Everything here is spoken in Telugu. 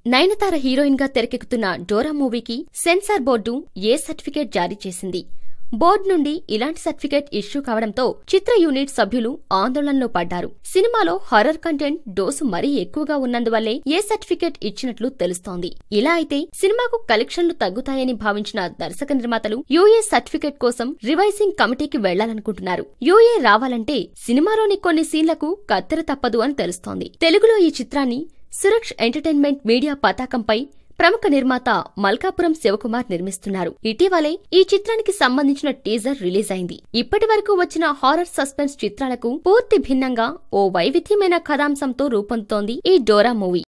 నయనతార హీరోయిన్ గా తెరకెక్కుతున్న డోరా మూవీకి సెన్సార్ బోర్డు ఏ సర్టిఫికేట్ జారీ చేసింది బోర్డు నుండి ఇలాంటి సర్టిఫికేట్ ఇష్యూ కావడంతో చిత్ర యూనిట్ సభ్యులు ఆందోళనలో పడ్డారు సినిమాలో హర్రర్ కంటెంట్ డోసు మరీ ఎక్కువగా ఉన్నందువల్లే ఏ సర్టిఫికేట్ ఇచ్చినట్లు తెలుస్తోంది ఇలా అయితే సినిమాకు కలెక్షన్లు తగ్గుతాయని భావించిన దర్శక నిర్మాతలు యూఏ సర్టిఫికేట్ కోసం రివైజింగ్ కమిటీకి వెళ్లాలనుకుంటున్నారు యూఏ రావాలంటే సినిమాలోని కొన్ని సీన్లకు కత్తెర తప్పదు అని తెలుస్తోంది తెలుగులో ఈ చిత్రాన్ని సురక్ష్ ఎంటర్టైన్మెంట్ మీడియా పతాకంపై ప్రముఖ నిర్మాత మల్కాపురం శివకుమార్ నిర్మిస్తున్నారు ఇటీవలే ఈ చిత్రానికి సంబంధించిన టీజర్ రిలీజ్ అయింది ఇప్పటి వరకు వచ్చిన హారర్ సస్పెన్స్ చిత్రాలకు పూర్తి భిన్నంగా ఓ వైవిధ్యమైన కథాంశంతో రూపొందుతోంది ఈ డోరా మూవీ